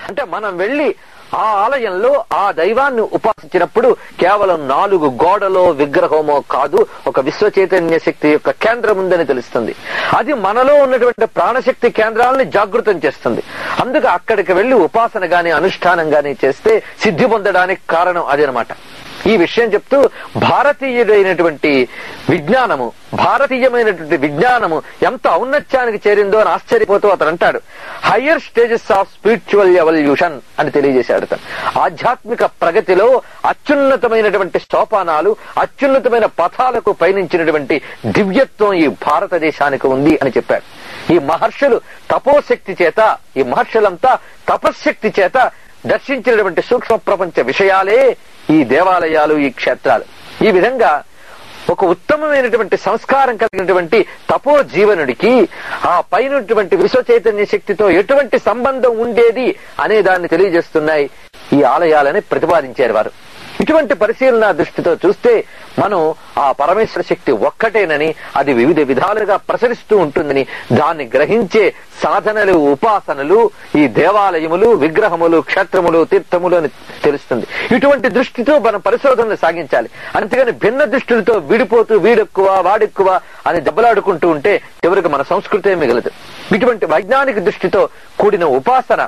అంటే మనం వెళ్లి ఆ ఆలయంలో ఆ దైవాన్ని ఉపాసించినప్పుడు కేవలం నాలుగు గోడలో విగ్రహమో కాదు ఒక విశ్వ చైతన్య శక్తి యొక్క కేంద్రం ఉందని తెలుస్తుంది అది మనలో ఉన్నటువంటి ప్రాణశక్తి కేంద్రాలని జాగృతం చేస్తుంది అందుకు అక్కడికి వెళ్లి ఉపాసన గాని అనుష్ఠానం గాని చేస్తే సిద్ధి పొందడానికి కారణం అదనమాట ఈ విషయం చెప్తూ భారతీయుడైనటువంటి విజ్ఞానము భారతీయమైనటువంటి విజ్ఞానము ఎంత ఔన్నత్యానికి చేరిందో అని ఆశ్చర్యపోతూ అతను అంటాడు higher stages of spiritual evolution అని తెలియజేశాడు అతను ఆధ్యాత్మిక ప్రగతిలో అత్యున్నతమైనటువంటి సోపానాలు అత్యున్నతమైన పథాలకు పయనించినటువంటి దివ్యత్వం ఈ భారతదేశానికి ఉంది అని చెప్పాడు ఈ మహర్షులు తపోశక్తి చేత ఈ మహర్షులంతా తపశ్శక్తి చేత దర్శించినటువంటి సూక్ష్మ ప్రపంచ విషయాలే ఈ దేవాలయాలు ఈ క్షేత్రాలు ఈ విధంగా ఒక ఉత్తమమైనటువంటి సంస్కారం కలిగినటువంటి తపో జీవనుడికి ఆ పైనటువంటి విశ్వ చైతన్య శక్తితో ఎటువంటి సంబంధం ఉండేది అనే దాన్ని తెలియజేస్తున్నాయి ఈ ఆలయాలని ప్రతిపాదించారు వారు ఇటువంటి పరిశీలన దృష్టితో చూస్తే మనం ఆ పరమేశ్వర శక్తి ఒక్కటేనని అది వివిధ విధాలుగా ప్రసరిస్తూ ఉంటుందని దాన్ని గ్రహించే సాధనలు ఉపాసనలు ఈ దేవాలయములు విగ్రహములు క్షేత్రములు తీర్థములు అని తెలుస్తుంది ఇటువంటి దృష్టితో మనం పరిశోధనలు సాగించాలి అంతేగాని భిన్న దృష్టిలతో విడిపోతూ వీడెక్కువ వాడెక్కువ అని దెబ్బలాడుకుంటూ ఉంటే చివరికి మన సంస్కృతే మిగలదు ఇటువంటి వైజ్ఞానిక దృష్టితో కూడిన ఉపాసన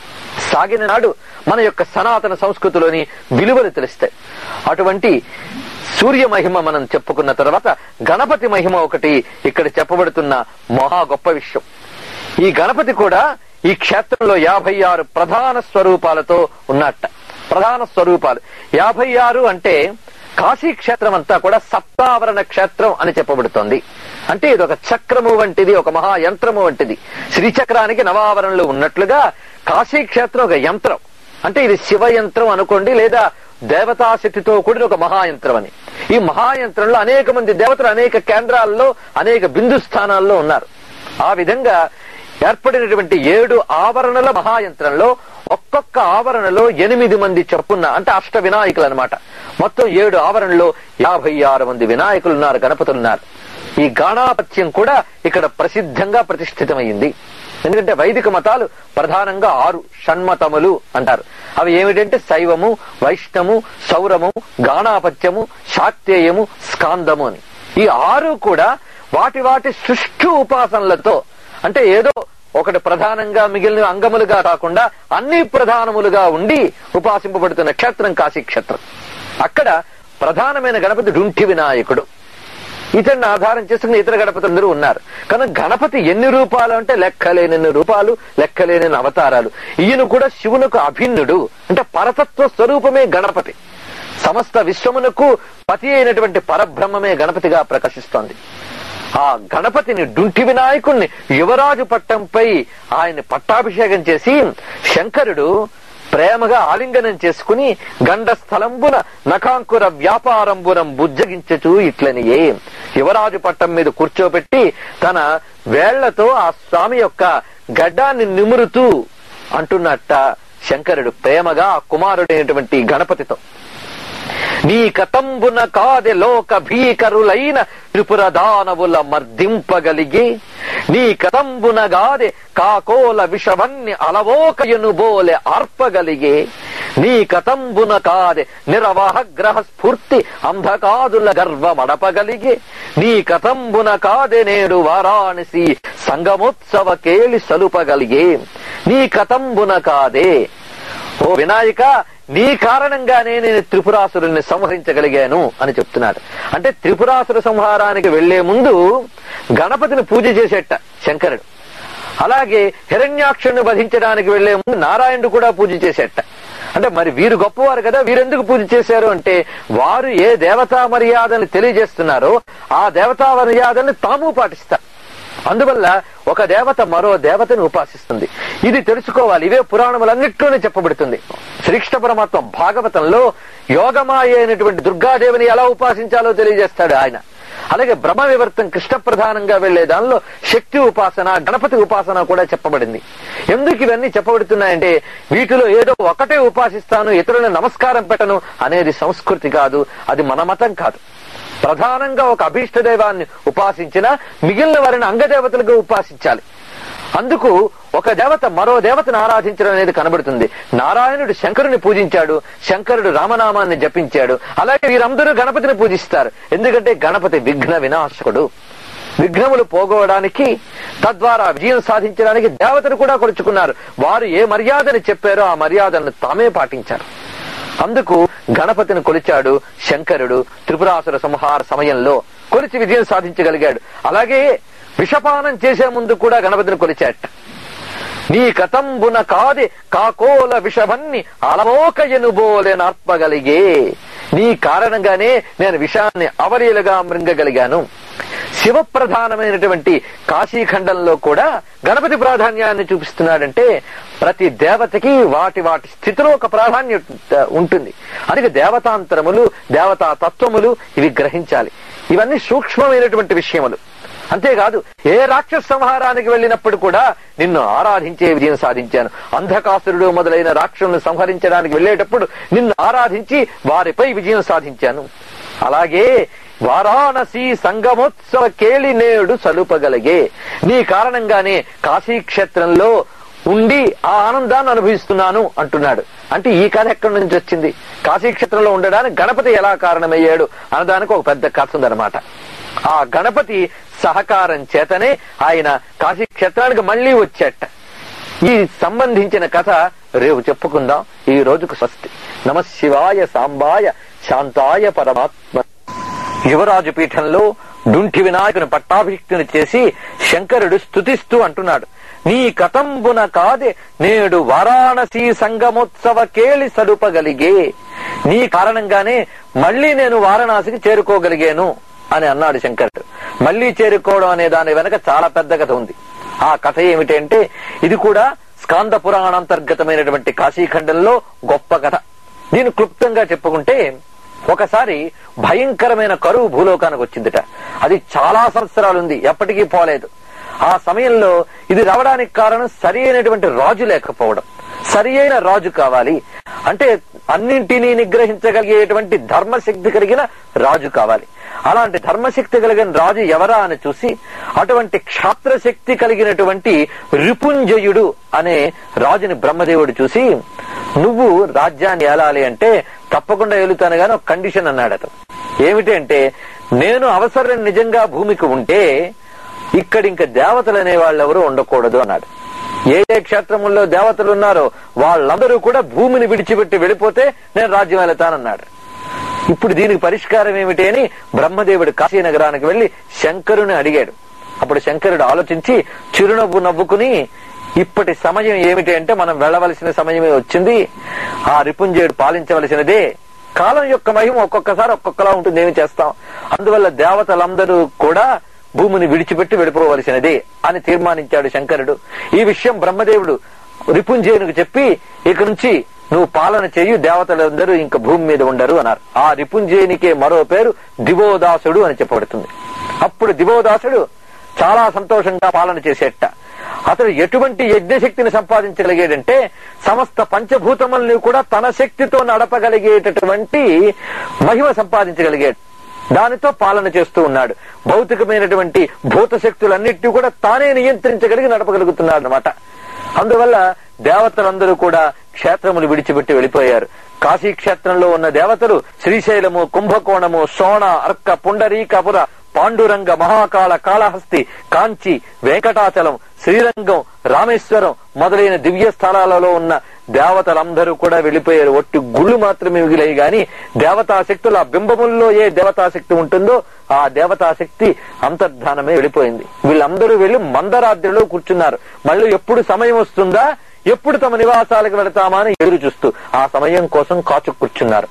సాగిన నాడు మన యొక్క సనాతన సంస్కృతిలోని విలువలు తెలుస్తాయి అటువంటి సూర్య మహిమ మనం చెప్పుకున్న తర్వాత గణపతి మహిమ ఒకటి ఇక్కడ చెప్పబడుతున్న మహా గొప్ప విషయం ఈ గణపతి కూడా ఈ క్షేత్రంలో యాభై ఆరు ప్రధాన స్వరూపాలతో ఉన్నట్ట ప్రధాన స్వరూపాలు యాభై ఆరు అంటే కాశీ క్షేత్రం అంతా కూడా సప్తావరణ క్షేత్రం అని చెప్పబడుతోంది అంటే ఇది ఒక చక్రము వంటిది ఒక మహా యంత్రము వంటిది శ్రీచక్రానికి నవావరణలు ఉన్నట్లుగా కాశీ క్షేత్రం ఒక యంత్రం అంటే ఇది శివ యంత్రం అనుకోండి లేదా దేవతాశక్తితో కూడిన ఒక మహాయంత్రం అని ఈ మహాయంత్రంలో అనేక మంది దేవతలు అనేక కేంద్రాల్లో అనేక బిందు స్థానాల్లో ఉన్నారు ఆ విధంగా ఏర్పడినటువంటి ఏడు ఆవరణల మహాయంత్రంలో ఒక్కొక్క ఆవరణలో ఎనిమిది మంది చొప్పున అంటే అష్ట వినాయకులు అనమాట మొత్తం ఏడు ఆవరణలో యాభై ఆరు మంది వినాయకులు ఉన్నారు గణపతులు ఉన్నారు ఈ గాణాపత్యం కూడా ఇక్కడ ప్రసిద్ధంగా ప్రతిష్ఠితమైంది ఎందుకంటే వైదిక మతాలు ప్రధానంగా ఆరు షణ్మతములు అంటారు అవి ఏమిటంటే శైవము వైష్ణము సౌరము గాణాపత్యము శాక్తేయము స్కాందము అని ఈ ఆరు కూడా వాటి వాటి సృష్టి ఉపాసనలతో అంటే ఏదో ఒకటి ప్రధానంగా మిగిలిన అంగములుగా కాకుండా అన్ని ప్రధానములుగా ఉండి ఉపాసింపబడుతున్న క్షేత్రం కాశీ క్షేత్రం అక్కడ ప్రధానమైన గణపతి డుంఠి వినాయకుడు ఇతన్ని ఆధారం చేసుకుని ఇతర గణపతులందరూ ఉన్నారు కానీ గణపతి ఎన్ని రూపాలు అంటే లెక్కలేనన్ని రూపాలు లెక్కలేనన్ని అవతారాలు ఈయన కూడా శివునకు అభిన్నుడు అంటే పరతత్వ స్వరూపమే గణపతి సమస్త విశ్వమునకు పతి అయినటువంటి పరబ్రహ్మమే గణపతిగా ప్రకాశిస్తోంది ఆ గణపతిని డుంటి వినాయకుణ్ణి యువరాజు పట్టంపై ఆయన పట్టాభిషేకం చేసి శంకరుడు ప్రేమగా ఆలింగనం చేసుకుని గండ స్థలంబున నఖాంకుర వ్యాపారంబునం బుజ్జగించచు ఇట్లనియే యువరాజు పట్టం మీద కూర్చోబెట్టి తన వేళ్లతో ఆ స్వామి యొక్క గడ్డాన్ని నిమురుతూ అంటున్నట్ట శంకరుడు ప్రేమగా ఆ కుమారుడైనటువంటి గణపతితో నీ కతంబున కాదె లోక భీకరులైన త్రిపుర దానవుల మర్దింపగలిగి నీ కతంబున గాదె కాకోల విషవన్ని అలవోకయును బోలె ఆర్పగలిగే నీ కతంబున కాదె నిరవహ గ్రహ స్ఫూర్తి అంధకాదుల గర్వమడపగలిగే నీ కతంబున కాదె నేడు వారాణసి సంగమోత్సవ కేలి సలుపగలిగే నీ కతంబున కాదే ఓ వినాయక నీ కారణంగానే నేను త్రిపురాసురుల్ని సంహరించగలిగాను అని చెప్తున్నాడు అంటే త్రిపురాసుర సంహారానికి వెళ్లే ముందు గణపతిని పూజ చేసేట శంకరుడు అలాగే హిరణ్యాక్షుని వధించడానికి వెళ్లే ముందు నారాయణుడు కూడా పూజ చేసేట అంటే మరి వీరు గొప్పవారు కదా వీరెందుకు పూజ చేశారు అంటే వారు ఏ దేవతా మర్యాదని తెలియజేస్తున్నారో ఆ దేవతా మర్యాదని తాము పాటిస్తారు అందువల్ల ఒక దేవత మరో దేవతను ఉపాసిస్తుంది ఇది తెలుసుకోవాలి ఇవే పురాణములన్నిట్లోనే చెప్పబడుతుంది శ్రీకృష్ణ పరమాత్మ భాగవతంలో యోగమాయ అయినటువంటి దుర్గాదేవిని ఎలా ఉపాసించాలో తెలియజేస్తాడు ఆయన అలాగే బ్రహ్మ వివర్తం కృష్ణ ప్రధానంగా వెళ్లే దానిలో శక్తి ఉపాసన గణపతి ఉపాసన కూడా చెప్పబడింది ఎందుకు ఇవన్నీ చెప్పబడుతున్నాయంటే వీటిలో ఏదో ఒకటే ఉపాసిస్తాను ఇతరులను నమస్కారం పెట్టను అనేది సంస్కృతి కాదు అది మన మతం కాదు ప్రధానంగా ఒక అభీష్ట దైవాన్ని ఉపాసించిన మిగిలిన వారిని అంగదేవతలుగా ఉపాసించాలి అందుకు ఒక దేవత మరో దేవతను ఆరాధించడం అనేది కనబడుతుంది నారాయణుడు శంకరుని పూజించాడు శంకరుడు రామనామాన్ని జపించాడు అలాగే వీరందరూ గణపతిని పూజిస్తారు ఎందుకంటే గణపతి విఘ్న వినాశకుడు విఘ్నములు పోగొవడానికి తద్వారా విజయం సాధించడానికి దేవతను కూడా కొలుచుకున్నారు వారు ఏ మర్యాదని చెప్పారో ఆ మర్యాదను తామే పాటించారు అందుకు గణపతిని కొలిచాడు శంకరుడు త్రిపురాసుర సంహార సమయంలో కొలిచి విజయం సాధించగలిగాడు అలాగే విషపానం చేసే ముందు కూడా గణపతిని కొలిచాట నీ కతంబున కాది కాకోల విషవన్ని అలమోక ఎనుబోలెనర్పగలిగే నీ కారణంగానే నేను విషాన్ని అవలీలగా మృంగగలిగాను శివప్రధానమైనటువంటి కాశీఖండంలో కూడా గణపతి ప్రాధాన్యాన్ని చూపిస్తున్నాడంటే ప్రతి దేవతకి వాటి వాటి స్థితిలో ఒక ప్రాధాన్యత ఉంటుంది అందుకే దేవతాంతరములు దేవతా తత్వములు ఇవి గ్రహించాలి ఇవన్నీ సూక్ష్మమైనటువంటి విషయములు అంతేకాదు ఏ రాక్షస సంహారానికి వెళ్ళినప్పుడు కూడా నిన్ను ఆరాధించే విజయం సాధించాను అంధకాసురుడు మొదలైన రాక్షసులను సంహరించడానికి వెళ్ళేటప్పుడు నిన్ను ఆరాధించి వారిపై విజయం సాధించాను అలాగే వారాణసి సంగమోత్సవ కేళి నేడు సలుపగలిగే నీ కారణంగానే కాశీక్షేత్రంలో ఉండి ఆ ఆనందాన్ని అనుభవిస్తున్నాను అంటున్నాడు అంటే ఈ కథ ఎక్కడి నుంచి వచ్చింది కాశీక్షేత్రంలో ఉండడానికి గణపతి ఎలా కారణమయ్యాడు అనడానికి ఒక పెద్ద కథ ఉందన్నమాట ఆ గణపతి సహకారం చేతనే ఆయన కాశీక్షేత్రానికి మళ్లీ వచ్చేట ఈ సంబంధించిన కథ రేపు చెప్పుకుందాం ఈ రోజుకు స్వస్తి నమ శివాయ సాంబాయ శాంతాయ పరమాత్మ యువరాజు పీఠంలో డుంఠి వినాయకుని పట్టాభిషిక్తుని చేసి శంకరుడు స్తుతిస్తూ అంటున్నాడు నీ కతంబున కాదే నేడు వారాణసి సంగమోత్సవ కేళి సలుపగలిగే నీ కారణంగానే మళ్ళీ నేను వారణాసికి చేరుకోగలిగాను అని అన్నాడు శంకరుడు మళ్ళీ చేరుకోవడం అనే దాని వెనక చాలా పెద్ద కథ ఉంది ఆ కథ ఏమిటంటే ఇది కూడా స్కాంద పురాణాంతర్గతమైనటువంటి కాశీఖండంలో గొప్ప కథ దీన్ని క్లుప్తంగా చెప్పుకుంటే ఒకసారి భయంకరమైన కరువు భూలోకానికి వచ్చిందిట అది చాలా సంవత్సరాలుంది ఎప్పటికీ పోలేదు ఆ సమయంలో ఇది రావడానికి కారణం సరి అయినటువంటి రాజు లేకపోవడం సరి అయిన రాజు కావాలి అంటే అన్నింటినీ నిగ్రహించగలిగేటువంటి ధర్మశక్తి కలిగిన రాజు కావాలి అలాంటి ధర్మశక్తి కలిగిన రాజు ఎవరా అని చూసి అటువంటి క్షాత్రశక్తి కలిగినటువంటి రిపుంజయుడు అనే రాజుని బ్రహ్మదేవుడు చూసి నువ్వు రాజ్యాన్ని ఏలాలి అంటే తప్పకుండా ఏలుతాను గాని ఒక కండిషన్ అన్నాడు అతను ఏమిటి అంటే నేను అవసరం నిజంగా భూమికి ఉంటే ఇక్కడ ఇంకా దేవతలు అనే వాళ్ళు ఎవరు ఉండకూడదు అన్నాడు ఏ ఏ క్షేత్రముల్లో దేవతలు ఉన్నారో వాళ్ళందరూ కూడా భూమిని విడిచిపెట్టి వెళ్ళిపోతే నేను రాజ్యం వెళతానన్నాడు ఇప్పుడు దీనికి పరిష్కారం ఏమిటి అని బ్రహ్మదేవుడు కాశీ నగరానికి వెళ్లి శంకరుని అడిగాడు అప్పుడు శంకరుడు ఆలోచించి చిరునవ్వు నవ్వుకుని ఇప్పటి సమయం ఏమిటి అంటే మనం వెళ్ళవలసిన సమయమే వచ్చింది ఆ రిపుంజయుడు పాలించవలసినదే కాలం యొక్క మహిమ ఒక్కొక్కసారి ఒక్కొక్కలా ఉంటుంది ఏమి చేస్తాం అందువల్ల దేవతలందరూ కూడా భూమిని విడిచిపెట్టి వెళ్ళిపోవలసినదే అని తీర్మానించాడు శంకరుడు ఈ విషయం బ్రహ్మదేవుడు రిపుంజయునికి చెప్పి ఇక నుంచి నువ్వు పాలన చెయ్యి దేవతలందరూ ఇంకా భూమి మీద ఉండరు అన్నారు ఆ రిపుంజయునికే మరో పేరు దివోదాసుడు అని చెప్పబడుతుంది అప్పుడు దివోదాసుడు చాలా సంతోషంగా పాలన చేసేట అతడు ఎటువంటి యజ్ఞశక్తిని సంపాదించగలిగాడంటే సమస్త పంచభూతముల్ని కూడా తన శక్తితో నడపగలిగేటటువంటి మహిమ సంపాదించగలిగాడు దానితో పాలన చేస్తూ ఉన్నాడు భౌతికమైనటువంటి భూత శక్తులన్నిటినీ కూడా తానే నియంత్రించగలిగి నడపగలుగుతున్నాడు అనమాట అందువల్ల దేవతలందరూ కూడా క్షేత్రములు విడిచిపెట్టి వెళ్ళిపోయారు కాశీ క్షేత్రంలో ఉన్న దేవతలు శ్రీశైలము కుంభకోణము సోణ అర్క పుండరీకపుర పాండురంగ మహాకాళ కాళహస్తి కాంచి వెంకటాచలం శ్రీరంగం రామేశ్వరం మొదలైన దివ్య స్థలాలలో ఉన్న దేవతలందరూ కూడా వెళ్ళిపోయారు ఒట్టి గుళ్ళు మాత్రమే మిగిలాయి గాని దేవతాశక్తులు ఆ బింబముల్లో ఏ దేవతాశక్తి ఉంటుందో ఆ దేవతాశక్తి అంతర్ధానమే వెళ్ళిపోయింది వీళ్ళందరూ వెళ్లి మందరాద్రిలో కూర్చున్నారు మళ్ళీ ఎప్పుడు సమయం వస్తుందా ఎప్పుడు తమ నివాసాలకు వెళతామా అని ఎదురు చూస్తూ ఆ సమయం కోసం కాచు కూర్చున్నారు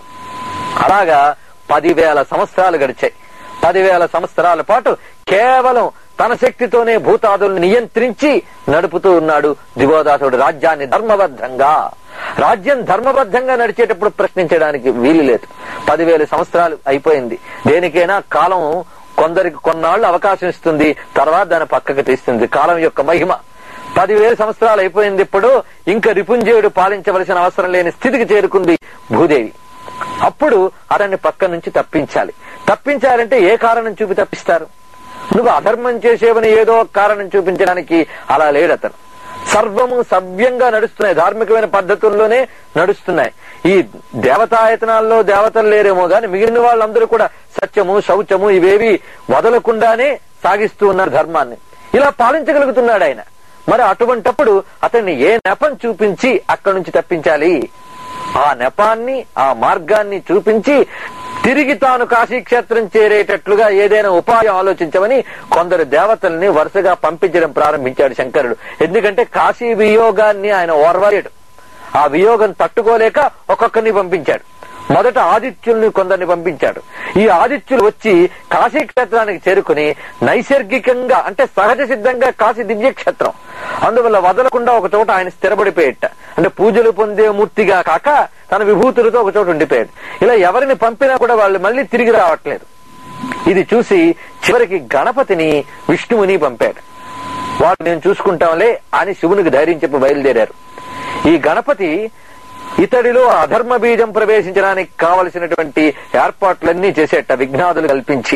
అలాగా పదివేల సంవత్సరాలు గడిచాయి పదివేల సంవత్సరాల పాటు కేవలం తన శక్తితోనే భూతాదుల్ని నియంత్రించి నడుపుతూ ఉన్నాడు దిగోదాసుడు రాజ్యాన్ని ధర్మబద్ధంగా రాజ్యం ధర్మబద్ధంగా నడిచేటప్పుడు ప్రశ్నించడానికి వీలు లేదు పదివేల సంవత్సరాలు అయిపోయింది దేనికైనా కాలం కొందరికి కొన్నాళ్ళు అవకాశం ఇస్తుంది తర్వాత దాన్ని పక్కకు తీస్తుంది కాలం యొక్క మహిమ పదివేల సంవత్సరాలు అయిపోయింది ఇప్పుడు ఇంకా రిపుంజయుడు పాలించవలసిన అవసరం లేని స్థితికి చేరుకుంది భూదేవి అప్పుడు అతన్ని పక్క నుంచి తప్పించాలి తప్పించాలంటే ఏ కారణం చూపి తప్పిస్తారు నువ్వు అధర్మం చేసేవని ఏదో ఒక కారణం చూపించడానికి అలా లేడు అతను సర్వము సవ్యంగా నడుస్తున్నాయి ధార్మికమైన పద్ధతుల్లోనే నడుస్తున్నాయి ఈ దేవతాయతనాల్లో దేవతలు లేరేమో గాని మిగిలిన వాళ్ళందరూ కూడా సత్యము శౌచము ఇవేవి వదలకుండానే సాగిస్తూ ఉన్నారు ధర్మాన్ని ఇలా పాలించగలుగుతున్నాడు ఆయన మరి అటువంటప్పుడు అతన్ని ఏ నెపం చూపించి అక్కడి నుంచి తప్పించాలి ఆ నెపాన్ని ఆ మార్గాన్ని చూపించి తిరిగి తాను కాశీక్షేత్రం చేరేటట్లుగా ఏదైనా ఉపాయం ఆలోచించమని కొందరు దేవతల్ని వరుసగా పంపించడం ప్రారంభించాడు శంకరుడు ఎందుకంటే కాశీ వియోగాన్ని ఆయన ఓర్వలేడు ఆ వియోగం తట్టుకోలేక ఒక్కొక్కరిని పంపించాడు మొదట ఆదిత్యుల్ని కొందరిని పంపించాడు ఈ ఆదిత్యులు వచ్చి కాశీ క్షేత్రానికి చేరుకుని నైసర్గికంగా అంటే సహజ సిద్ధంగా కాశీ దివ్యక్షేత్రం అందువల్ల వదలకుండా ఒక చోట ఆయన స్థిరపడిపోయేట అంటే పూజలు పొందే మూర్తిగా కాక తన విభూతులతో ఒక చోట ఉండిపోయాడు ఇలా ఎవరిని పంపినా కూడా వాళ్ళు మళ్ళీ తిరిగి రావట్లేదు ఇది చూసి చివరికి గణపతిని విష్ణువుని పంపాడు వాడు నేను చూసుకుంటాంలే అని శివునికి ధైర్యం చెప్పి బయలుదేరారు ఈ గణపతి ఇతడిలో అధర్మ బీజం ప్రవేశించడానికి కావలసినటువంటి ఏర్పాట్లన్నీ చేసేట విఘ్నాదులు కల్పించి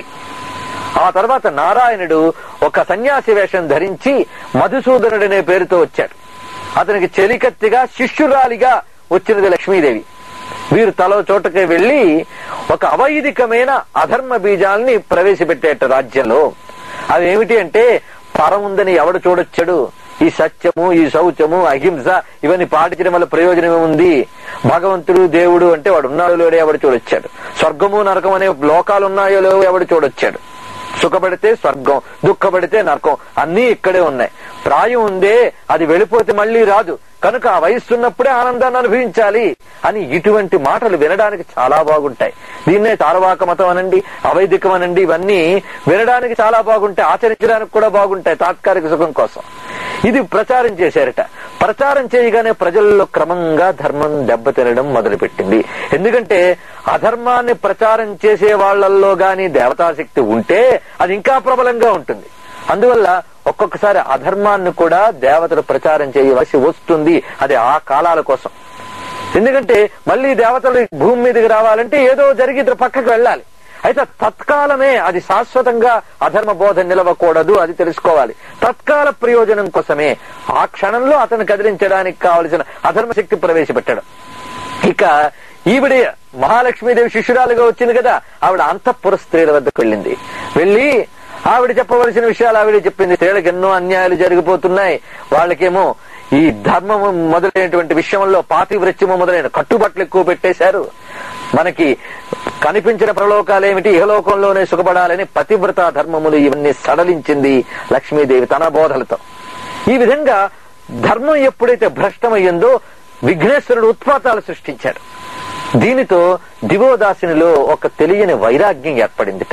ఆ తర్వాత నారాయణుడు ఒక సన్యాసి వేషం ధరించి మధుసూదనుడనే పేరుతో వచ్చాడు అతనికి చెలికత్తిగా శిష్యురాలిగా వచ్చినది లక్ష్మీదేవి వీరు తలో చోటకి వెళ్లి ఒక అవైదికమైన అధర్మ బీజాల్ని ప్రవేశపెట్టేట రాజ్యంలో అవి ఏమిటి అంటే పరం ఉందని ఎవడు చూడొచ్చాడు ఈ సత్యము ఈ శౌచము అహింస ఇవన్నీ పాటించడం వల్ల ప్రయోజనం ఏముంది భగవంతుడు దేవుడు అంటే వాడు ఉన్నాడో లేడో ఎవడు చూడొచ్చాడు స్వర్గము నరకం అనే లోకాలు ఉన్నాయో లేవో ఎవడు చూడొచ్చాడు సుఖపడితే స్వర్గం దుఃఖపడితే నరకం అన్నీ ఇక్కడే ఉన్నాయి ప్రాయం ఉందే అది వెళ్ళిపోతే మళ్ళీ రాదు కనుక ఆ వయస్సున్నప్పుడే ఆనందాన్ని అనుభవించాలి అని ఇటువంటి మాటలు వినడానికి చాలా బాగుంటాయి దీన్నే తారవాక మతం అనండి అవైదికం అనండి ఇవన్నీ వినడానికి చాలా బాగుంటాయి ఆచరించడానికి కూడా బాగుంటాయి తాత్కాలిక సుఖం కోసం ఇది ప్రచారం చేశారట ప్రచారం చేయగానే ప్రజల్లో క్రమంగా ధర్మం దెబ్బతినడం మొదలుపెట్టింది ఎందుకంటే అధర్మాన్ని ప్రచారం చేసే వాళ్ళల్లో గాని దేవతాశక్తి ఉంటే అది ఇంకా ప్రబలంగా ఉంటుంది అందువల్ల ఒక్కొక్కసారి అధర్మాన్ని కూడా దేవతలు ప్రచారం చేయవలసి వస్తుంది అది ఆ కాలాల కోసం ఎందుకంటే మళ్ళీ దేవతలు భూమి మీదకి రావాలంటే ఏదో జరిగి ఇద్దరు పక్కకు వెళ్ళాలి అయితే తత్కాలమే అది శాశ్వతంగా అధర్మ బోధ నిలవకూడదు అది తెలుసుకోవాలి తత్కాల ప్రయోజనం కోసమే ఆ క్షణంలో అతను కదిలించడానికి కావలసిన అధర్మ శక్తి ప్రవేశపెట్టడం ఇక ఈవిడ మహాలక్ష్మీదేవి శిష్యురాలుగా వచ్చింది కదా ఆవిడ అంతఃపుర స్త్రీల వద్దకు వెళ్ళింది వెళ్ళి ఆవిడ చెప్పవలసిన విషయాలు ఆవిడ చెప్పింది స్త్రీలకు ఎన్నో అన్యాయాలు జరిగిపోతున్నాయి వాళ్ళకేమో ఈ ధర్మము మొదలైనటువంటి విషయంలో పాతివృత్యము మొదలైన కట్టుబట్లు ఎక్కువ పెట్టేశారు మనకి కనిపించిన ప్రలోకాలేమిటి ఇహలోకంలోనే సుఖపడాలని పతివ్రత ధర్మములు ఇవన్నీ సడలించింది లక్ష్మీదేవి తన బోధలతో ఈ విధంగా ధర్మం ఎప్పుడైతే భ్రష్టమయ్యిందో విఘ్నేశ్వరుడు ఉత్పాతాలు సృష్టించాడు దీనితో దివోదాసినిలో ఒక తెలియని వైరాగ్యం ఏర్పడిందిట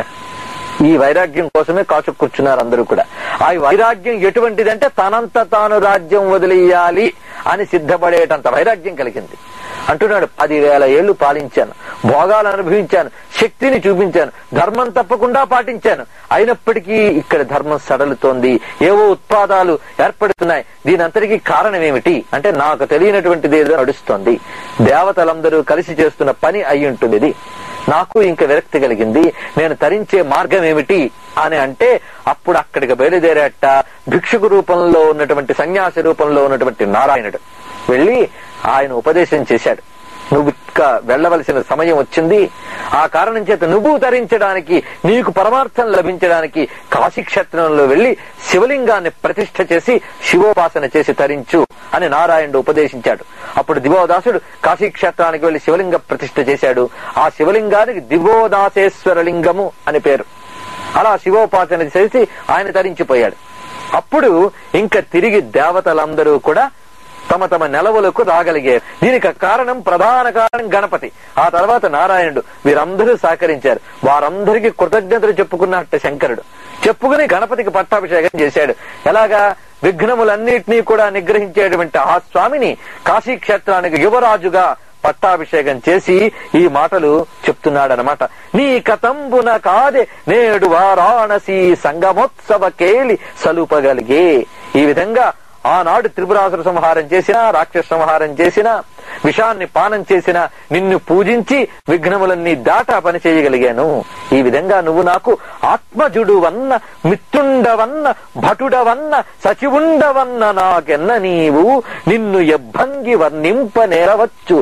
ఈ వైరాగ్యం కోసమే కాచు కూర్చున్నారు అందరూ కూడా ఆ వైరాగ్యం ఎటువంటిదంటే తనంత తాను రాజ్యం వదిలేయాలి అని సిద్ధపడేటంత వైరాగ్యం కలిగింది అంటున్నాడు పదివేల ఏళ్లు పాలించాను భోగాలు అనుభవించాను శక్తిని చూపించాను ధర్మం తప్పకుండా పాటించాను అయినప్పటికీ ఇక్కడ ధర్మం సడలుతోంది ఏవో ఉత్పాదాలు ఏర్పడుతున్నాయి దీని అంతటికీ కారణం ఏమిటి అంటే నాకు తెలియనటువంటిది ఏదో నడుస్తోంది దేవతలందరూ కలిసి చేస్తున్న పని అయి ఉంటుంది ఇది నాకు ఇంకా విరక్తి కలిగింది నేను తరించే మార్గం ఏమిటి అని అంటే అప్పుడు అక్కడికి బయలుదేరాట భిక్షుకు రూపంలో ఉన్నటువంటి సన్యాసి రూపంలో ఉన్నటువంటి నారాయణుడు వెళ్ళి ఆయన ఉపదేశం చేశాడు నువ్వు ఇక్క వెళ్ళవలసిన సమయం వచ్చింది ఆ కారణం చేత నువ్వు తరించడానికి నీకు పరమార్థం లభించడానికి కాశీక్షేత్రంలో వెళ్లి శివలింగాన్ని ప్రతిష్ఠ చేసి శివోపాసన చేసి తరించు అని నారాయణుడు ఉపదేశించాడు అప్పుడు దివోదాసుడు కాశీక్షేత్రానికి వెళ్లి శివలింగ ప్రతిష్ఠ చేశాడు ఆ శివలింగానికి దివోదాసేశ్వర లింగము అని పేరు అలా శివోపాసన చేసి ఆయన తరించిపోయాడు అప్పుడు ఇంకా తిరిగి దేవతలందరూ కూడా తమ తమ నెలవులకు రాగలిగారు దీనికి కారణం ప్రధాన కారణం గణపతి ఆ తర్వాత నారాయణుడు వీరందరూ సహకరించారు వారందరికీ కృతజ్ఞతలు చెప్పుకున్నట్టు శంకరుడు చెప్పుకుని గణపతికి పట్టాభిషేకం చేశాడు ఎలాగా విఘ్నములన్నిటినీ కూడా నిగ్రహించేటువంటి ఆ స్వామిని కాశీ క్షేత్రానికి యువరాజుగా పట్టాభిషేకం చేసి ఈ మాటలు చెప్తున్నాడనమాట నీ కతంబున కాదే నేడు వారాణసి సంగమోత్సవ కేలి సలుపగలిగే ఈ విధంగా ఆనాడు త్రిపురాసుర సంహారం చేసిన రాక్షస సంహారం చేసిన విషాన్ని పానం చేసిన నిన్ను పూజించి విఘ్నములన్నీ దాటా పని చేయగలిగాను ఈ విధంగా నువ్వు నాకు ఆత్మజుడువన్న మిత్రుండవన్న భటుడవన్న సచివుండవన్న నాకెన్న నీవు నిన్ను ఎబ్బంగి వర్ణింప నేరవచ్చు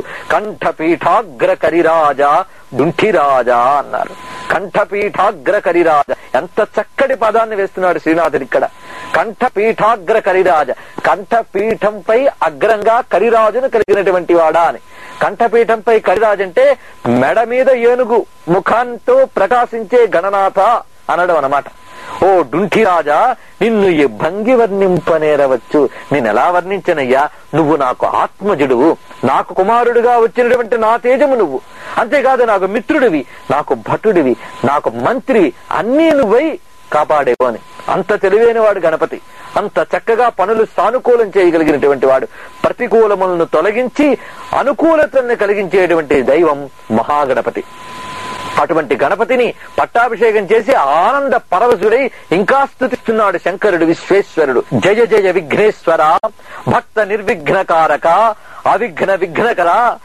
కంఠపీఠాగ్ర కరిరాజా దుంఠిరాజా అన్నారు కంఠపీఠాగ్ర కరిరాజ ఎంత చక్కటి పదాన్ని వేస్తున్నాడు శ్రీనాథుడు ఇక్కడ కంఠపీఠాగ్ర కరిరాజ కంఠపీఠంపై అగ్రంగా కరిరాజును కలిగినటువంటి వాడా అని కంఠపీఠంపై కరిరాజు అంటే మెడ మీద ఏనుగు ముఖంతో ప్రకాశించే గణనాథ అనడం అన్నమాట ఓ డుంఠిరాజా నిన్ను ఈ భంగి వర్ణింపనేరవచ్చు నేను ఎలా వర్ణించనయ్యా నువ్వు నాకు ఆత్మజుడువు నాకు కుమారుడుగా వచ్చినటువంటి నా తేజము నువ్వు అంతేకాదు నాకు మిత్రుడివి నాకు భటుడివి నాకు మంత్రివి అన్నీ నువ్వై కాపాడేవు అని అంత తెలివైన వాడు గణపతి అంత చక్కగా పనులు సానుకూలం చేయగలిగినటువంటి వాడు ప్రతికూలములను తొలగించి అనుకూలతను కలిగించేటువంటి దైవం మహాగణపతి అటువంటి గణపతిని పట్టాభిషేకం చేసి ఆనంద పరవశుడై ఇంకా స్తుతిస్తున్నాడు శంకరుడు విశ్వేశ్వరుడు జయ జయ విఘ్నేశ్వర భక్త నిర్విఘ్నకారక అవిఘ్న విఘ్నకర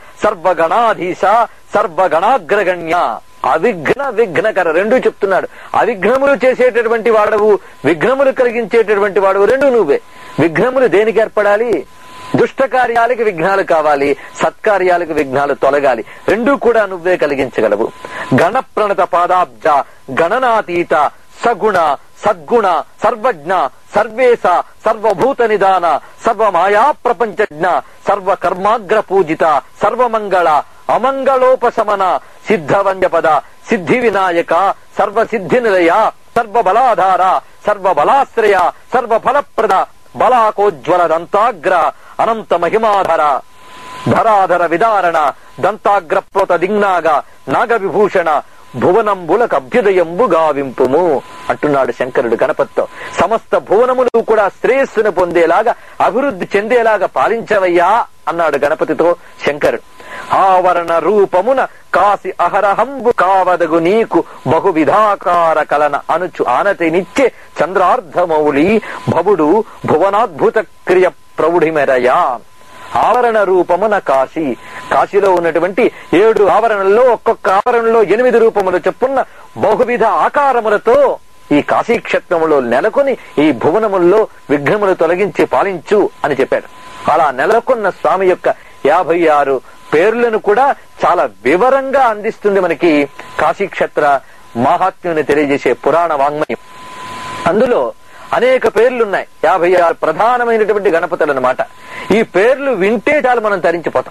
సర్వగణాధీశ సర్వగణాగ్రగణ్య అవిఘ్న విఘ్నకర రెండు చెప్తున్నాడు అవిఘ్నములు చేసేటటువంటి వాడవు విఘ్నములు కలిగించేటటువంటి వాడవు రెండు నువ్వే విఘ్నములు దేనికి ఏర్పడాలి దుష్ట కార్యాలకి విఘ్నాలు కావాలి సత్కార్యాలకు విఘ్నాలు తొలగాలి రెండూ కూడా నువ్వే కలిగించగలవు గణ ప్రణత పాదాబ్జ గణనాతీత సగుణ సద్గుణ సర్వజ్ఞ సర్వేశ సర్వభూత నిదాన సర్వమాయా ప్రపంచజ్ఞ సర్వ కర్మాగ్ర పూజిత సర్వమంగళ అమంగళోపశమన సిద్ధవంజపద సిద్ధి వినాయక సర్వ సిద్ధి నిలయ సర్వ బలాధార సర్వ బలాశ్రయ సర్వ ఫలప్రద బలాకోజ్వల దంతాగ్ర అనంత మహిమాధర ధరాధర విదారణ దంతాగ్రప్రోత దిగ్నాగ నాగ విభూషణ భువనంబులకు అభ్యుదయంబు గావింపుము అంటున్నాడు శంకరుడు గణపతితో సమస్త భువనములు కూడా శ్రేయస్సును పొందేలాగా అభివృద్ధి చెందేలాగా పాలించవయ్యా అన్నాడు గణపతితో శంకరుడు ఆవరణ రూపమున కాసి అహరహంబు కావదగు నీకు బహు విధాకార కలన అనుచు ఆనతినిచ్చే చంద్రార్ధమౌళి భవుడు భువనాద్భుత క్రియ ప్రౌఢిమెరయా ఆవరణ రూపమున కాశీ కాశీలో ఉన్నటువంటి ఏడు ఆవరణల్లో ఒక్కొక్క ఆవరణలో ఎనిమిది రూపములు చెప్పున్న బహువిధ ఆకారములతో ఈ కాశీ క్షేత్రములో నెలకొని ఈ భువనముల్లో విఘ్నములు తొలగించి పాలించు అని చెప్పాడు అలా నెలకొన్న స్వామి యొక్క యాభై ఆరు పేర్లను కూడా చాలా వివరంగా అందిస్తుంది మనకి కాశీక్షేత్ర మహాత్మ్యుని తెలియజేసే పురాణ వాంగ్మయం అందులో అనేక పేర్లున్నాయి యాభై ఆరు ప్రధానమైనటువంటి గణపతులు అన్నమాట ఈ పేర్లు వింటే చాలు మనం తరించిపోతాం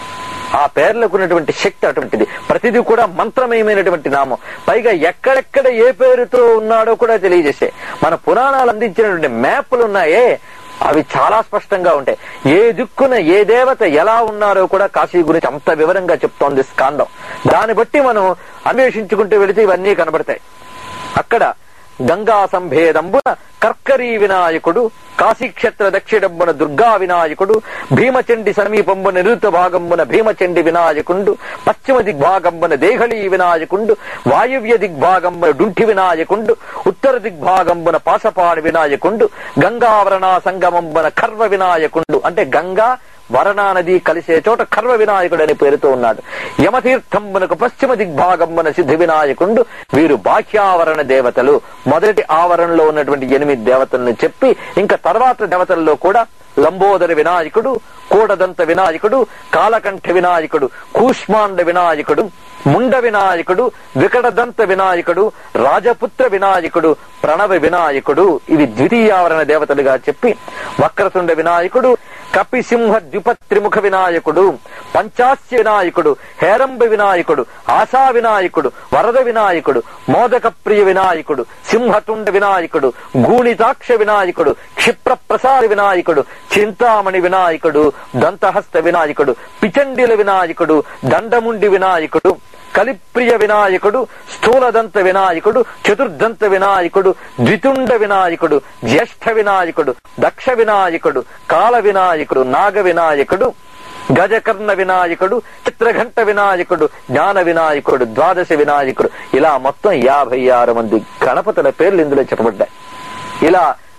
ఆ పేర్లకు ఉన్నటువంటి శక్తి అటువంటిది ప్రతిదీ కూడా మంత్రమయమైనటువంటి నామం పైగా ఎక్కడెక్కడ ఏ పేరుతో ఉన్నాడో కూడా తెలియజేసే మన పురాణాలు అందించినటువంటి మ్యాప్లు ఉన్నాయే అవి చాలా స్పష్టంగా ఉంటాయి ఏ దిక్కున ఏ దేవత ఎలా ఉన్నారో కూడా కాశీ గురించి అంత వివరంగా చెప్తోంది స్కాందం దాన్ని బట్టి మనం అన్వేషించుకుంటూ వెళితే ఇవన్నీ కనబడతాయి అక్కడ గంగా సంభేదంబున కర్కరీ వినాయకుడు కాశీక్షేత్ర దక్షిణంబున దుర్గా వినాయకుడు భీమచండి సమీపంబున నిరుత భాగంబున భీమచండి వినాయకుండు పశ్చిమ దిగ్భాగంబున దేహళీ వినాయకుండు వాయువ్య దిగ్భాగంబున డుంఠి వినాయకుండు ఉత్తర దిగ్భాగంబున పాసపాణి వినాయకుండు గంగావరణ సంగమంబున ఖర్వ వినాయకుండు అంటే గంగా వరణా నది కలిసే చోట ఖర్వ వినాయకుడు అనే పేరుతో ఉన్నాడు యమతీర్థంబునకు పశ్చిమ దిగ్భాగంబున సిద్ధి వినాయకుండు వీరు బాహ్యావరణ దేవతలు మొదటి ఆవరణలో ఉన్నటువంటి ఎనిమిది దేవతలను చెప్పి ఇంకా తర్వాత దేవతల్లో కూడా లంబోదర వినాయకుడు కోడదంత వినాయకుడు కాలకంఠ వినాయకుడు కూష్మాండ వినాయకుడు ముండ వినాయకుడు వికటదంత వినాయకుడు రాజపుత్ర వినాయకుడు ప్రణవ వినాయకుడు ఇవి ద్వితీయావరణ దేవతలుగా చెప్పి వక్రతుండ వినాయకుడు కపిసింహ ద్విపత్రిముఖ వినాయకుడు పంచాస్య వినాయకుడు హేరంబ వినాయకుడు ఆశా వినాయకుడు వరద వినాయకుడు మోదక ప్రియ వినాయకుడు సింహతుండ వినాయకుడు గూణితాక్ష వినాయకుడు క్షిప్ర ప్రసాద వినాయకుడు చింతామణి వినాయకుడు దంతహస్త వినాయకుడు పిచండిల వినాయకుడు దండముండి వినాయకుడు కలిప్రియ వినాయకుడు స్థూలదంత వినాయకుడు చతుర్దంత వినాయకుడు ద్వితుండ వినాయకుడు జ్యేష్ఠ వినాయకుడు దక్ష వినాయకుడు కాల వినాయకుడు నాగ వినాయకుడు గజకర్ణ వినాయకుడు చిత్రఘంట వినాయకుడు జ్ఞాన వినాయకుడు ద్వాదశ వినాయకుడు ఇలా మొత్తం యాభై ఆరు మంది గణపతుల పేర్లు ఇందులో చెప్పబడ్డాయి ఇలా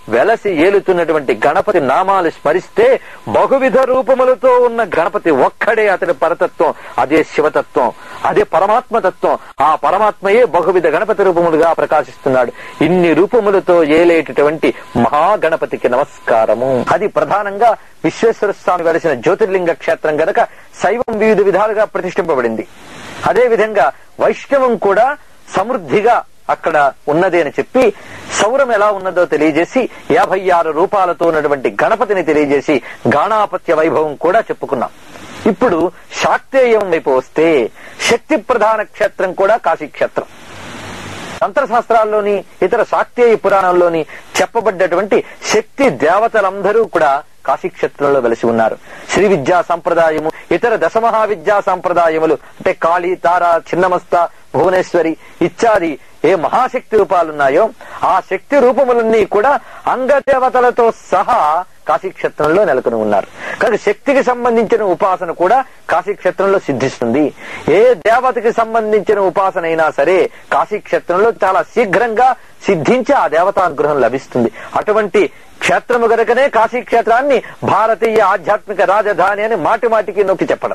వెలసి ఏలుతున్నటువంటి గణపతి నామాలు స్మరిస్తే బహువిధ రూపములతో ఉన్న గణపతి ఒక్కడే అతని పరతత్వం అదే శివతత్వం అదే పరమాత్మతత్వం ఆ పరమాత్మయే బహువిధ గణపతి రూపములుగా ప్రకాశిస్తున్నాడు ఇన్ని రూపములతో ఏలేటటువంటి మహాగణపతికి నమస్కారము అది ప్రధానంగా విశ్వేశ్వర స్వామి వెలిసిన జ్యోతిర్లింగ క్షేత్రం గనక శైవం వివిధ విధాలుగా ప్రతిష్ఠింపబడింది అదే విధంగా వైష్ణవం కూడా సమృద్ధిగా అక్కడ ఉన్నది అని చెప్పి సౌరం ఎలా ఉన్నదో తెలియజేసి యాభై ఆరు రూపాలతో ఉన్నటువంటి గణపతిని తెలియజేసి గాణాపత్య వైభవం కూడా చెప్పుకున్నాం ఇప్పుడు శాక్తేయం వైపు వస్తే శక్తి ప్రధాన క్షేత్రం కూడా కాశీ క్షేత్రం తంత్రశాస్త్రాల్లోని ఇతర శాక్తేయ పురాణంలోని చెప్పబడ్డటువంటి శక్తి దేవతలందరూ కూడా కాశీక్షేత్రంలో వెలిసి ఉన్నారు శ్రీ విద్యా సంప్రదాయము ఇతర దశమహా విద్యా సంప్రదాయములు అంటే కాళీ తార చిన్నమస్త భువనేశ్వరి ఇత్యాది ఏ మహాశక్తి రూపాలున్నాయో ఆ శక్తి రూపములన్నీ కూడా అంగదేవతలతో సహా కాశీక్షేత్రంలో నెలకొని ఉన్నారు కనుక శక్తికి సంబంధించిన ఉపాసన కూడా కాశీక్షేత్రంలో సిద్ధిస్తుంది ఏ దేవతకి సంబంధించిన ఉపాసన అయినా సరే కాశీక్షేత్రంలో చాలా శీఘ్రంగా సిద్ధించి ఆ దేవతానుగ్రహం లభిస్తుంది అటువంటి క్షేత్రము గనుకనే కాశీక్షేత్రాన్ని భారతీయ ఆధ్యాత్మిక రాజధాని అని మాటి మాటికి నొక్కి చెప్పడం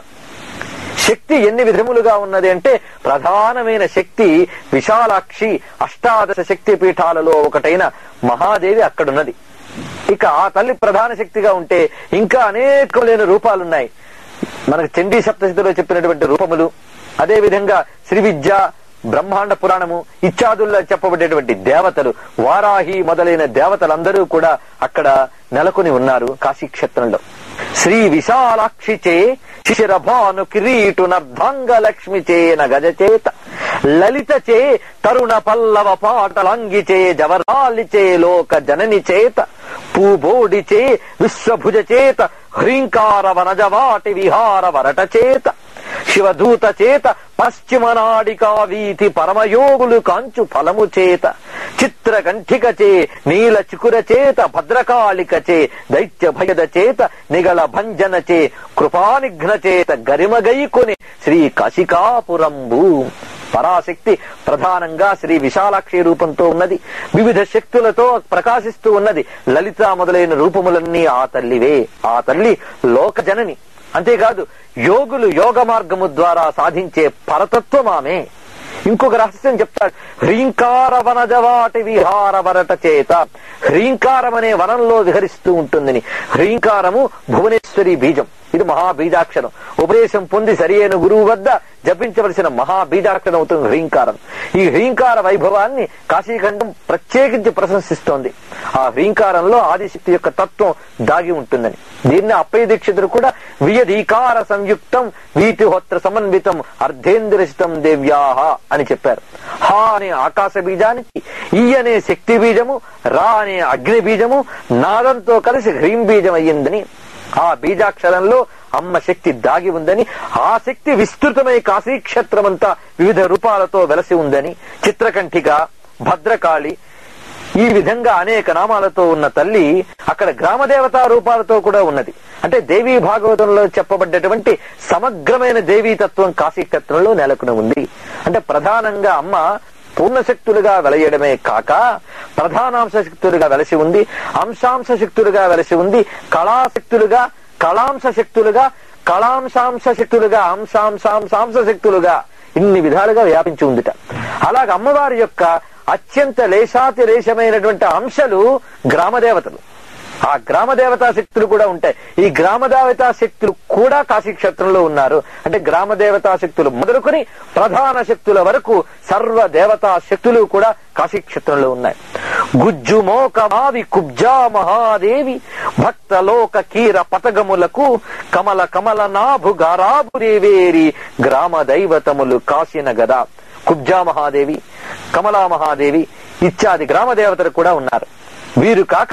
శక్తి ఎన్ని విధములుగా ఉన్నది అంటే ప్రధానమైన శక్తి విశాలాక్షి అష్టాదశ శక్తి పీఠాలలో ఒకటైన మహాదేవి అక్కడున్నది ఇక ఆ తల్లి ప్రధాన శక్తిగా ఉంటే ఇంకా అనేకమైన రూపాలున్నాయి మనకు చండీ సప్తశతిలో చెప్పినటువంటి రూపములు అదే విధంగా శ్రీ విద్య బ్రహ్మాండ పురాణము ఇత్యాదుల్లో చెప్పబడేటువంటి దేవతలు వారాహి మొదలైన దేవతలందరూ కూడా అక్కడ నెలకొని ఉన్నారు కాశీక్షేత్రంలో శ్రీ విశాలాక్షిచే శిశిరభాను కిరీటు నర్ధాంగ లక్ష్మి చేన గజచేత లలిత చే తరుణ పల్లవ పాటలంగి చే జవరాలి చే లోక జనని చేత పూబోడి చే విశ్వభుజ చేత హ్రీంకార వనజవాటి విహార వరట చేత శివదూత చేత పశ్చిమ నాడికా వీధి పరమయోగులు కాంచు ఫలము చేత చిత్రకంఠిక చే నీల చికుర చేత భద్రకాళిక చే దైత్య భయద చేత నిగళ భంజన చే కృపానిఘ్న చేత గరిమగైకొని శ్రీ కాశికాపురంబు పరాశక్తి ప్రధానంగా శ్రీ విశాలాక్షి రూపంతో ఉన్నది వివిధ శక్తులతో ప్రకాశిస్తూ ఉన్నది లలిత మొదలైన రూపములన్నీ ఆ తల్లివే ఆ తల్లి లోక జనని అంతేకాదు యోగులు యోగ మార్గము ద్వారా సాధించే పరతత్వం ఆమె ఇంకొక రహస్యం చెప్తాడు హ్రీంకార వనజవాటి విహార వరట చేత హ్రీంకారం అనే వనంలో విహరిస్తూ ఉంటుందని హ్రీంకారము భువనేశ్వరి బీజం ఇది మహాబీజాక్షరం ఉపదేశం పొంది సరియైన గురువు వద్ద జపించవలసిన మహాబీజాక్షరం అవుతుంది హ్రీంకారం ఈ హ్రీంకార వైభవాన్ని కాశీఖండం ప్రత్యేకించి ప్రశంసిస్తోంది ఆ హ్రీంకారంలో ఆదిశక్తి యొక్క తత్వం దాగి ఉంటుందని దీన్ని అప్పయ్య దీక్షితుడు కూడా వియధీకార సంయుక్తం వీతిహోత్ర సమన్వితం అర్ధేంద్రసితం దేవ్యాహ అని చెప్పారు హా అనే ఆకాశ బీజానికి ఈ అనే శక్తి బీజము రా అనే అగ్ని బీజము నాదంతో కలిసి హ్రీం బీజం అయ్యిందని ఆ బీజాక్షరంలో అమ్మ శక్తి దాగి ఉందని ఆ శక్తి విస్తృతమై కాశీక్షేత్రమంతా వివిధ రూపాలతో వెలసి ఉందని చిత్రకంఠిక భద్రకాళి ఈ విధంగా అనేక నామాలతో ఉన్న తల్లి అక్కడ గ్రామదేవతా రూపాలతో కూడా ఉన్నది అంటే దేవీ భాగవతంలో చెప్పబడ్డటువంటి సమగ్రమైన దేవీ తత్వం కాశీక్షేత్రంలో నెలకొని ఉంది అంటే ప్రధానంగా అమ్మ పూర్ణశక్తులుగా వెలయడమే కాక ప్రధానాంశ శక్తులుగా వెలసి ఉంది అంశాంశ శక్తులుగా వెలసి ఉంది కళాశక్తులుగా కళాంశ శక్తులుగా కళాంశాంశ శక్తులుగా అంశాంశాంశాంశ శక్తులుగా ఇన్ని విధాలుగా వ్యాపించి ఉందిట అలాగ అమ్మవారి యొక్క అత్యంత లేశాతి లేశమైనటువంటి అంశలు గ్రామదేవతలు ఆ గ్రామ దేవతా శక్తులు కూడా ఉంటాయి ఈ గ్రామ దేవతా శక్తులు కూడా కాశీక్షేత్రంలో ఉన్నారు అంటే గ్రామ దేవతా శక్తులు మొదలుకొని ప్రధాన శక్తుల వరకు సర్వ దేవతా శక్తులు కూడా కాశీక్షేత్రంలో ఉన్నాయి గుజ్జు మోక మావి కుబ్జా మహాదేవి భక్త లోక కీర పతగములకు కమల కమల నాభు గారాబురేవేరి గ్రామ దైవతములు కాసిన గదా కుబ్జా మహాదేవి కమలా మహాదేవి ఇత్యాది గ్రామ దేవతలు కూడా ఉన్నారు వీరు కాక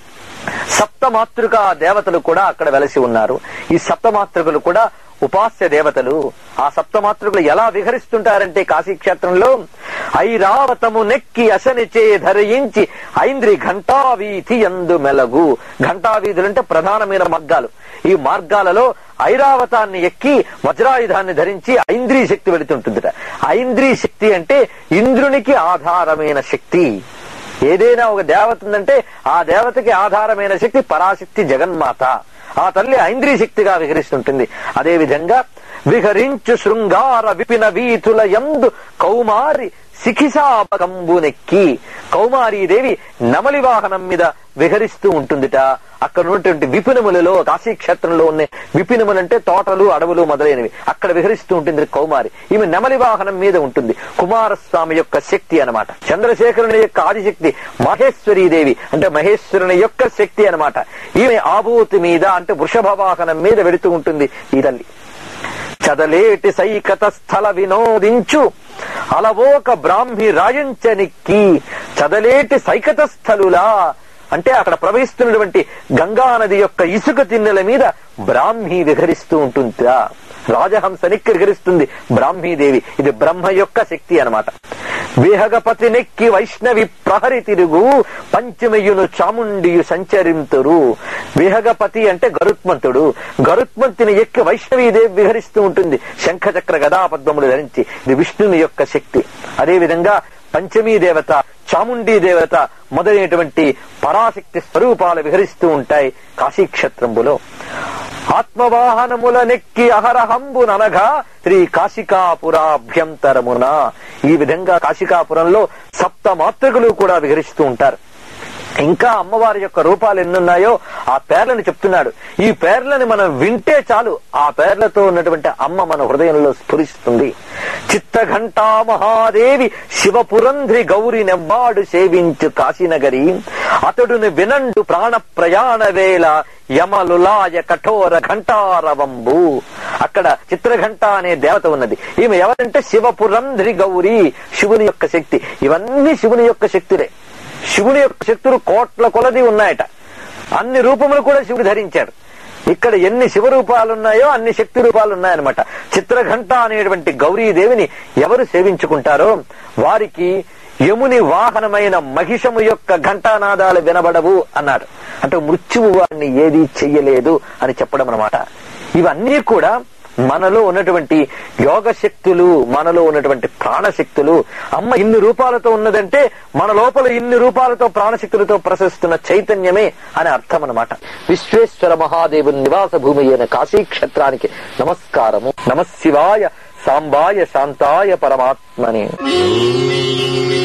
సప్తమాతృక దేవతలు కూడా అక్కడ వెలసి ఉన్నారు ఈ సప్తమాతృకులు కూడా ఉపాస్య దేవతలు ఆ సప్తమాతృకులు ఎలా విహరిస్తుంటారంటే కాశీక్షేత్రంలో ఐరావతము నెక్కి అసనిచే ధరించి ఐంద్రి ఘంటావీధి ఎందు మెలగు ఘంటావీధులంటే ప్రధానమైన మార్గాలు ఈ మార్గాలలో ఐరావతాన్ని ఎక్కి వజ్రాయుధాన్ని ధరించి ఐంద్రీ శక్తి వెళుతుంటుందిట ఐంద్రీ శక్తి అంటే ఇంద్రునికి ఆధారమైన శక్తి ఏదైనా ఒక దేవత ఉందంటే ఆ దేవతకి ఆధారమైన శక్తి పరాశక్తి జగన్మాత ఆ తల్లి ఐంద్రియ శక్తిగా విహరిస్తుంటుంది అదే విధంగా విహరించు శృంగార విపిన వీతుల యందు కౌమారి శిఖిసాపకంబునెక్కి కౌమారీదేవి నమలి వాహనం మీద విహరిస్తూ ఉంటుందిట అక్కడ ఉన్నటువంటి విపినములలో కాశీక్షేత్రంలో ఉన్న విపినములంటే తోటలు అడవులు మొదలైనవి అక్కడ విహరిస్తూ ఉంటుంది కౌమారి ఈమె నెమలి వాహనం మీద ఉంటుంది కుమారస్వామి యొక్క శక్తి అన్నమాట చంద్రశేఖరుని యొక్క ఆదిశక్తి మహేశ్వరీదేవి అంటే మహేశ్వరుని యొక్క శక్తి అన్నమాట ఈమె ఆభూతి మీద అంటే వృషభ వాహనం మీద వెళుతూ ఉంటుంది ఈ తల్లి చదలేటి సైకత స్థల వినోదించు అలవోక బ్రాహ్మి రాయంచనిక్కి చదలేటి సైకత స్థలులా అంటే అక్కడ ప్రవహిస్తున్నటువంటి గంగా నది యొక్క ఇసుక తిన్నెల మీద బ్రాహ్మి విహరిస్తూ ఉంటుందా రాజహంస నిక్కి విహరిస్తుంది బ్రాహ్మీదేవి ఇది బ్రహ్మ యొక్క శక్తి అన్నమాట విహగపతి నెక్కి వైష్ణవి ప్రహరి తిరుగు పంచమయ్యును చాముండియు సంచరింతురు విహగపతి అంటే గరుత్మంతుడు గరుత్మంతుని ఎక్కి వైష్ణవీదేవి విహరిస్తూ ఉంటుంది శంఖచక్ర గదాపద్మములు ధరించి ఇది విష్ణుని యొక్క శక్తి అదే విధంగా పంచమీ దేవత చాముండీ దేవత మొదలైనటువంటి పరాశక్తి స్వరూపాలు విహరిస్తూ ఉంటాయి కాశీక్షేత్రంబులో ఆత్మవాహనముల నెక్కి అహరహంబు ననగా శ్రీ కాశికాపురాభ్యంతరమున ఈ విధంగా కాశికాపురంలో సప్త మాతృకులు కూడా విహరిస్తూ ఉంటారు ఇంకా అమ్మవారి యొక్క రూపాలు ఎన్నున్నాయో ఆ పేర్లను చెప్తున్నాడు ఈ పేర్లని మనం వింటే చాలు ఆ పేర్లతో ఉన్నటువంటి అమ్మ మన హృదయంలో స్ఫురిస్తుంది చిత్తఘంటా మహాదేవి శివపురంధ్రి గౌరి నెవ్వాడు సేవించు కాశీనగరి అతడుని వినండు ప్రాణ ప్రయాణ వేళ యమలులాయ కఠోర ఘంటారవంబు అక్కడ చిత్రఘంట అనే దేవత ఉన్నది ఈమె ఎవరంటే శివపురంధ్రి గౌరి శివుని యొక్క శక్తి ఇవన్నీ శివుని యొక్క శక్తులే శివుని యొక్క శక్తులు కోట్ల కొలది ఉన్నాయట అన్ని రూపములు కూడా శివుడు ధరించాడు ఇక్కడ ఎన్ని శివ రూపాలు ఉన్నాయో అన్ని శక్తి రూపాలు ఉన్నాయన్నమాట చిత్రఘంట అనేటువంటి గౌరీదేవిని ఎవరు సేవించుకుంటారో వారికి యముని వాహనమైన మహిషము యొక్క ఘంటానాదాలు వినబడవు అన్నాడు అంటే మృత్యువు వారిని ఏది చెయ్యలేదు అని చెప్పడం అనమాట ఇవన్నీ కూడా మనలో ఉన్నటువంటి యోగ శక్తులు మనలో ఉన్నటువంటి ప్రాణశక్తులు అమ్మ ఇన్ని రూపాలతో ఉన్నదంటే మన లోపల ఇన్ని రూపాలతో ప్రాణశక్తులతో ప్రసరిస్తున్న చైతన్యమే అని అర్థం అనమాట విశ్వేశ్వర మహాదేవుని నివాస భూమి అయిన కాశీ క్షేత్రానికి నమస్కారము నమశివాయ సాంబాయ శాంతాయ పరమాత్మని